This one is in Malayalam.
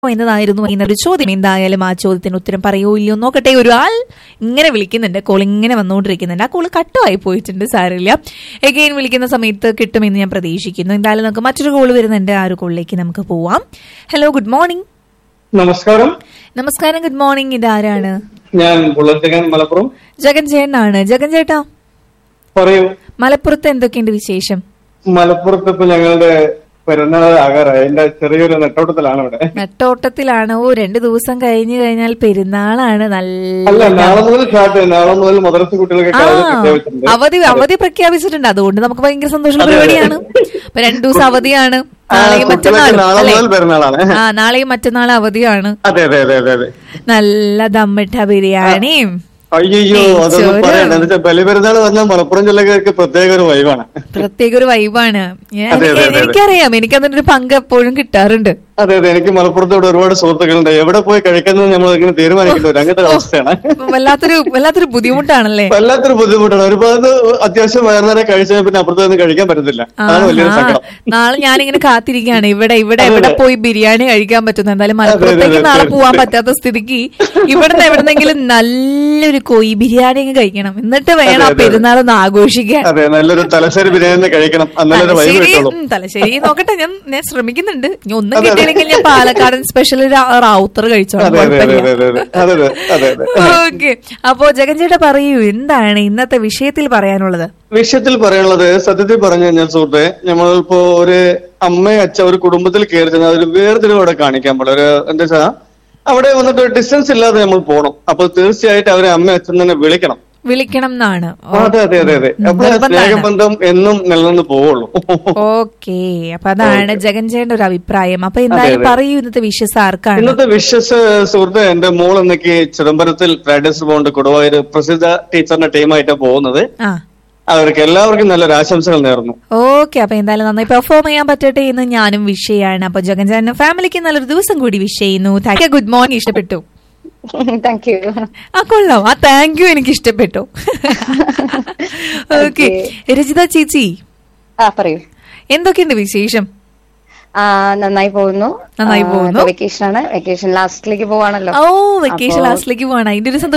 എന്നതായിരുന്നു എന്നൊരു ചോദ്യം എന്തായാലും ആ ചോദ്യത്തിന് ഉത്തരം പറയൂ ഇല്ലയോ നോക്കട്ടെ ഒരു ആൾ ഇങ്ങനെ വിളിക്കുന്നുണ്ട് കോൾ ഇങ്ങനെ വന്നുകൊണ്ടിരിക്കുന്നുണ്ട് ആ കോൾ കട്ടുമായി പോയിട്ടുണ്ട് സാരമില്ല എഗെയിൻ വിളിക്കുന്ന സമയത്ത് കിട്ടുമെന്ന് ഞാൻ പ്രതീക്ഷിക്കുന്നു എന്തായാലും നമുക്ക് മറ്റൊരു കോൾ വരുന്നുണ്ട് ആ ഒരു കോളിലേക്ക് നമുക്ക് പോവാം ഹലോ ഗുഡ് മോർണിംഗ് നമസ്കാരം നമസ്കാരം ഗുഡ് മോർണിംഗ് ഇതാരാണ് ഞാൻ ബുള്ളറ്റകൻ മലപ്പുറം ജഗൻ ചേട്ടനാണ് ജഗൻ ചേട്ടാ പറയൂ മലപ്പുറത്ത് എന്തൊക്കെയുണ്ട് വിശേഷം മലപ്പുറത്ത് ഇപ്പൊ ഞങ്ങളുടെ പെരുന്നാൾ ആകാറായി എന്റെ ചെറിയൊരു നെട്ടോട്ടത്തിലാണ് ഇവിടെ നെട്ടോട്ടത്തിലാണ് ഓ രണ്ടു ദിവസം കഴിഞ്ഞു കഴിഞ്ഞാൽ പെരുന്നാളാണ് അല്ല നല്ല നാളെ മുതൽ സ്റ്റാർട്ട് ചെയ്യും നാളെ മുതൽ മദ്രസ കുട്ടികൾക്ക് ആ കാര്യം പ്രഖ്യാപിച്ചിട്ടുണ്ട് അവധി അവധി പ്രഖ്യാപിച്ചിട്ടുണ്ട് അതുകൊണ്ട് നമുക്ക് ഭയങ്കര സന്തോഷമുള്ള പരിപാടിയാണ് അപ്പൊ രണ്ടു ദിവസം അവധിയാണ് ആ, നാളെയും കുട്ടികൾക്ക് മറ്റന്നാളും നാളെ അല്ലേ മുതൽ പെരുന്നാളാണ് ആ നാളെയും മറ്റന്നാളും അവധിയാണ് അതെ അതെ അതെ അതെ അതെ നല്ല ദമ്മിട്ട ബിരിയാണിയും അയ്യോ അതൊന്നും നെയ്ച്ചോറ്. പറയണ്ട എന്താ വെച്ചാൽ ബലിപെരുന്നാൾ പറഞ്ഞാൽ മലപ്പുറം ജില്ലക്കാർക്ക് പ്രത്യേക ഒരു വൈവാണ് പ്രത്യേക ഒരു വൈബാണ് ഞാൻ- അതെ, അതെ, അതെ. എനിക്കറിയാം എനിക്ക് അതിന്റെ ഒരു പങ്ക് എപ്പോഴും കിട്ടാറുണ്ട് അതെ അതെ എനിക്ക് മലപ്പുറത്ത് ഇവിടെ ഒരുപാട് സുഹൃത്തുക്കളുണ്ട് എവിടെ പോയി കഴിക്കുന്നത് നമ്മൾ ഇങ്ങനെ തീരുമാനിക്കേണ്ടി വരും അങ്ങനത്തെ ഒരു അവസ്ഥയാണ് വല്ലാത്തൊരു വല്ലാത്തൊരു ബുദ്ധിമുട്ടാണല്ലേ വല്ലാത്തൊരു ബുദ്ധിമുട്ടാണ് ഒരുപാട് അത്യാവശ്യം വയറുന്നേരം കഴിച്ചാൽ പിന്നെ അപ്പുറത്ത് നിന്ന് കഴിക്കാൻ പറ്റത്തില്ല അതാണ് വലിയൊരു ആഹാ. സങ്കടം നാളെ ഞാനിങ്ങനെ കാത്തിരിക്കുകയാണ് ഇവിടെ ഇവിടെ അതെ, എവിടെ അതെ. പോയി ബിരിയാണി കഴിക്കാൻ പറ്റുന്നു എന്തായാലും അതെ, മലപ്പുറത്തേക്ക് അതെ, നാളെ അതെ. പോവാൻ പറ്റാത്ത സ്ഥിതിക്ക് ഇവിടുന്ന് എവിടെന്നെങ്കിലും നല്ലൊരു കോഴി ബിരിയാണി അങ്ങ് കഴിക്കണം എന്നിട്ട് വേണം ആ അതെ, അതെ. പെരുന്നാളൊന്ന് ആഘോഷിക്കാൻ അതെ നല്ലൊരു തലശ്ശേരി ബിരിയാണി കഴിക്കണം നല്ലൊരു വൈബ് തലശ്ശേരി കിട്ടുള്ളൂ ഉം, തലശ്ശേരി നോക്കട്ടെ ഞാൻ ഞാൻ ശ്രമിക്കുന്നുണ്ട് ഇനി ഒന്നും അതെ, അതെ. കിട്ടിയില്ലെങ്കിൽ ഞാൻ പാലക്കാടൻ സ്പെഷ്യൽ റാവുത്തർ കഴിച്ചോളാം അതെ അതെ അതെ കുഴപ്പമില്ല അതെ അതെ അതെ അതെ അതെ അതെ ഓക്കെ അപ്പോ ജഗൻ ചേട്ടാ പറയൂ എന്താണ് ഇന്നത്തെ വിഷയത്തിൽ പറയാനുള്ളത് വിഷയത്തിൽ പറയാനുള്ളത് സത്യത്തിൽ പറഞ്ഞു കഴിഞ്ഞാൽ സുഹൃത്തെ നമ്മളിപ്പോ ഒരു അമ്മയും അച്ഛൻ ഒരു കുടുംബത്തിൽ കയറി ചെന്നാൽ ഒരു വേർതിരിവ് അവിടെ കാണിക്കാൻ പാടില്ല ഒരു എന്താ വെച്ചാൽ അവിടെ വന്നിട്ട് ഒരു ഡിസ്റ്റൻസ് ഇല്ലാതെ നമ്മൾ പോകണം അപ്പൊ തീർച്ചയായിട്ടും അവരെ അമ്മ അച്ഛൻ തന്നെ വിളിക്കണം വിളിക്കണം എന്നാണ് അതെ അതെ അതെ അതെ അപ്പൊ സ്നേഹബന്ധം എന്നും നിലനിന്ന് പോവുള്ളൂ ഓക്കെ അപ്പൊ അതാണ് ജഗൻ ചേട്ടന്റെ ഒരു അഭിപ്രായം അപ്പൊ എന്തായാലും അതെ. പറയൂ ഇന്നത്തെ വിശ്വസ് ആർക്കാണ് ഇന്നത്തെ വിശ്വസ് സുഹൃത്ത് എന്റെ മോൾ എന്നൊക്കെ ചിദംബരത്തിൽ പ്രാക്ടീസ് പോണ്ട് കൊടുവായൂർ പ്രസിദ്ധ ടീച്ചറിന്റെ ടീമായിട്ട് പോകുന്നത് ആ അവർക്ക് എല്ലാവർക്കും നല്ലൊരു ആശംസകൾ നേർന്നു ഓക്കെ അപ്പൊ എന്തായാലും നന്നായി പെർഫോം ചെയ്യാൻ പറ്റട്ടെ എന്ന് ഞാനും വിഷ് ചെയ്യാണ് അപ്പൊ ജഗൻ ചേട്ടന് ഫാമിലിക്ക് നല്ലൊരു ദിവസം കൂടി വിഷ് ചെയ്യുന്നു താങ്ക് യു ഗുഡ് മോർണിംഗ് ഇഷ്ടപ്പെട്ടു താങ്ക് യു ആ കൊള്ളാം ആ താങ്ക് യു എനിക്ക് ഇഷ്ടപ്പെട്ടു ഓക്കെ രജിത ചേച്ചി ആ പറയൂ എന്തൊക്കെയുണ്ട് വിശേഷം ആ നന്നായി പോകുന്നു നന്നായി പോകുന്നു. വെക്കേഷൻ ആണ് വെക്കേഷൻ ലാസ്റ്റിലേക്ക് പോവാണല്ലോ ഓ വെക്കേഷൻ അപ്പോ- ലാസ്റ്റിലേക്ക് പോവാണ് അതിന്റെ ഒരു സന്തോഷം